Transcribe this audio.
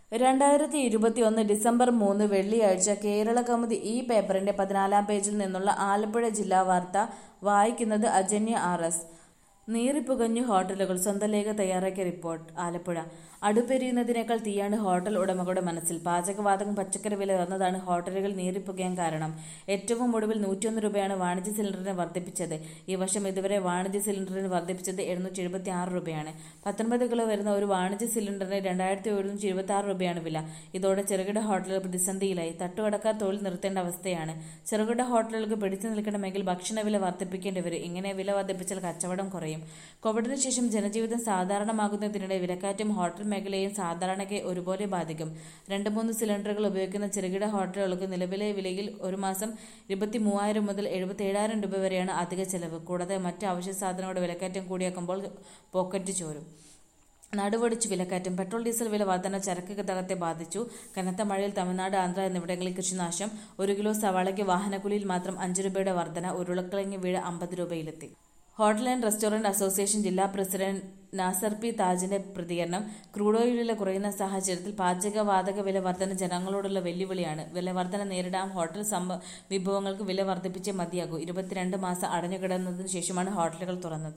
രണ്ടായിരത്തി ഇരുപത്തിയൊന്ന് ഡിസംബർ മൂന്ന് വെള്ളിയാഴ്ച കേരള കൗമുദി ഈ പേപ്പറിന്റെ പതിനാലാം പേജിൽ നിന്നുള്ള ആലപ്പുഴ ജില്ലാ വാർത്ത വായിക്കുന്നത് അജന്യ ആർ എസ് നീറിപ്പുകഞ്ഞു ഹോട്ടലുകൾ സ്വന്തം ലേഖ തയ്യാറാക്കിയ റിപ്പോർട്ട് ആലപ്പുഴ അടുപ്പെരിയുന്നതിനേക്കാൾ തീയാണ് ഹോട്ടൽ ഉടമകളുടെ മനസ്സിൽ പാചകവാതകം പച്ചക്കറി വില ഉയർന്നതാണ് ഹോട്ടലുകൾ നീറിപ്പുകയാൻ കാരണം ഏറ്റവും ഒടുവിൽ നൂറ്റിയൊന്ന് രൂപയാണ് വാണിജ്യ സിലിണ്ടറിന് വർദ്ധിപ്പിച്ചത് ഈ വർഷം ഇതുവരെ വാണിജ്യ സിലിണ്ടറിന് വർദ്ധിപ്പിച്ചത് എഴുന്നൂറ്റി എഴുപത്തി ആറ് രൂപയാണ് പത്തൊൻപത് കിലോ വരുന്ന ഒരു വാണിജ്യ സിലിണ്ടറിന് രണ്ടായിരത്തി ഒരുന്നൂറ്റി എഴുപത്തി ആറ് രൂപയാണ് വില ഇതോടെ ചെറുകിട ഹോട്ടലുകൾ പ്രതിസന്ധിയിലായി തട്ടുകടക്കാർ തൊഴിൽ നിർത്തേണ്ട അവസ്ഥയാണ് ചെറുകിട ഹോട്ടലുകൾക്ക് പിടിച്ചു നിൽക്കണമെങ്കിൽ ഭക്ഷണവില വർദ്ധിപ്പിക്കേണ്ടി വരും ഇങ്ങനെ വില വർദ്ധിപ്പിച്ചാൽ കച്ചവടം കുറയും കോവിഡിന് ശേഷം ജനജീവിതം സാധാരണമാകുന്നതിനിടെ വിലക്കയറ്റം ഹോട്ടൽ മേഖലയെയും സാധാരണയ്ക്ക് ഒരുപോലെ ബാധിക്കും രണ്ട് മൂന്ന് സിലിണ്ടറുകൾ ഉപയോഗിക്കുന്ന ചെറുകിട ഹോട്ടലുകൾക്ക് നിലവിലെ വിലയിൽ ഒരു മാസം ഇരുപത്തി മൂവായിരം മുതൽ എഴുപത്തി ഏഴായിരം രൂപ വരെയാണ് അധിക ചെലവ് കൂടാതെ മറ്റ് അവശ്യ സാധനങ്ങളുടെ വിലക്കയറ്റം കൂടിയാക്കുമ്പോൾ പോക്കറ്റ് ചോരും നടുവൊടിച്ച് വിലക്കയറ്റം പെട്രോൾ ഡീസൽ വില വർധന ചരക്ക് ഗതാഗതത്തെ ബാധിച്ചു കനത്ത മഴയിൽ തമിഴ്നാട് ആന്ധ്ര എന്നിവിടങ്ങളിൽ കൃഷിനാശം ഒരു കിലോ സവാളയ്ക്ക് വാഹനക്കൂലിയിൽ മാത്രം അഞ്ച് രൂപയുടെ വർധന ഉരുളക്കിഴങ്ങ് വീഴ അമ്പത് രൂപയിലെത്തി ഹോട്ടൽ ആൻഡ് റെസ്റ്റോറന്റ് അസോസിയേഷൻ ജില്ലാ പ്രസിഡന്റ് നാസർ പി താജിന്റെ പ്രതികരണം ക്രൂഡ് ഓയിൽ വില കുറയുന്ന സാഹചര്യത്തിൽ പാചകവാതക വില വർധന ജനങ്ങളോടുള്ള വെല്ലുവിളിയാണ് വില വർധന നേരിടാൻ ഹോട്ടൽ സംഭ വിഭവങ്ങൾക്ക് വില വർദ്ധിപ്പിച്ചേ മതിയാകൂ ഇരുപത്തിരണ്ട് മാസം അടഞ്ഞുകിടന്നതിനു ശേഷമാണ് ഹോട്ടലുകൾ തുറന്നത്